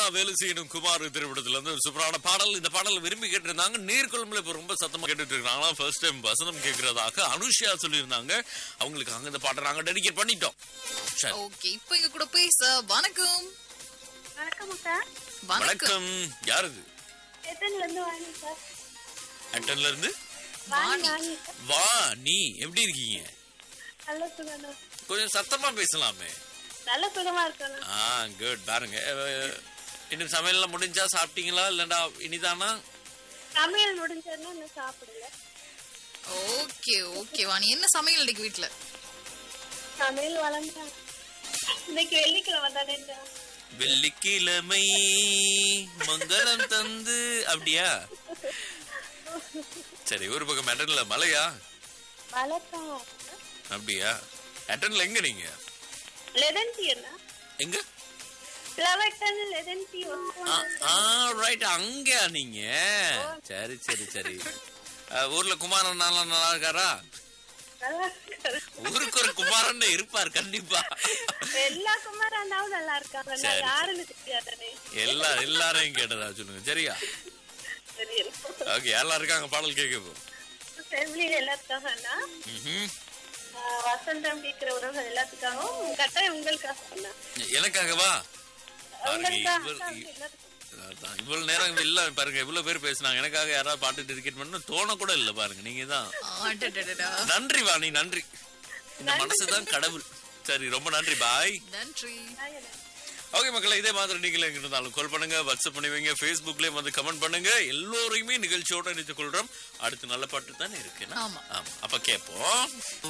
வேலை செய்யணும் குமார் திரைப்படத்துல இருந்து ஒரு சூப்பரான பாடல் இந்த பாடல் விரும்பி கேட்டிருந்தாங்க நீர்கொழும்புல இப்ப ரொம்ப சத்தமா கேட்டுட்டு இருக்காங்களா ஃபர்ஸ்ட் டைம் வசனம் கேட்கறதாக அனுஷியா சொல்லியிருந்தாங்க அவங்களுக்கு அங்க இந்த பாட்டை நாங்க டெடிகேட் பண்ணிட்டோம் சரி ஓகே இப்போ இங்க கூட பேச வணக்கம் வணக்கம் அக்கா வணக்கம் வணக்கம் யாரு இது எத்தன்ல இருந்து வாங்கி சார் அட்டன்ல இருந்து வாணி வாணி வா நீ எப்படி இருக்கீங்க நல்ல சுகமா கொஞ்சம் சத்தமா பேசலாமே நல்ல சுகமா இருக்கணும் ஆ குட் பாருங்க அஹ், இன்னும் சமையல்லாம் முடிஞ்சா சாப்பிட்டீங்களா இல்லண்டா இனிதானா சமையல் முடிஞ்சதுன்னா இன்னும் சாப்பிடல ஓகே ஓகே வாணி என்ன சமையல் இன்னைக்கு வீட்ல சமையல் வளர்ந்தேன் இன்னைக்கு வெள்ளிக்கிழமை தானே வெள்ளிக்கிழமை மங்களம் தந்து அப்படியா சரி ஒரு பக்கம் அட்டன்ல மலையா வளர்த்தான் அப்படியா அட்டன்ல எங்க நீங்க லெதன் டீ என்ன எங்க லெவட்டன் லெதன் டீ ஆ ரைட் அங்கயா நீங்க சரி சரி சரி அஹ், ஊர்ல குமாரன் நல்லா நல்லா இருக்காரா நல்லா இருக்காரு. ஊருக்கு ஒரு குமாரன் இருப்பார் கண்டிப்பா எல்லா குமாராண்டாவும் நல்லா இருக்காங்க சரி, நான் யாருன்னு தெரியாதானே எல்லா எல்லாரையும் கேட்டதா சொல்லுங்க சரியா தெரியல ஓகே எல்லாம் இருக்காங்க பாடல் கேட்க போ ஃபேமிலியில எல்லாத்துக்காகனா ம்ஹும். வசந்தம் கேட்கிற உறவுகள் எல்லாத்துக்காகவும் கட்டாயம் உங்களுக்காக சொன்னா எனக்காகவா பாருங்க உங்களுக்காக இவ்வளவு எல்லாத்துக்கும் அதான், இவ்வளவு நேரம் இல்ல பாருங்க இவ்வளவு பேர் பேசுனாங்க எனக்காக யாராவது பாட்டு டெடிகேட் பண்ண தோண கூட இல்ல பாருங்க நீங்க தான் அடடடடா. நன்றி வாணி நன்றி இந்த மனசுதான் கடவுள் சரி ரொம்ப நன்றி பாய் நன்றி ஓகே மக்களே இதே மாதிரி நீங்க எங்க இருந்தாலும் கால் பண்ணுங்க வாட்ஸ்அப் பண்ணி வைங்க ஃபேஸ்புக்லயும் வந்து கமெண்ட் பண்ணுங்க எல்லோரையுமே நிகழ்ச்சியோட இணைத்துக் கொள்றோம் அடுத்து நல்ல பாட்டு தானே இருக்கு ஆமா. ஆமா அப்ப கேட்போம்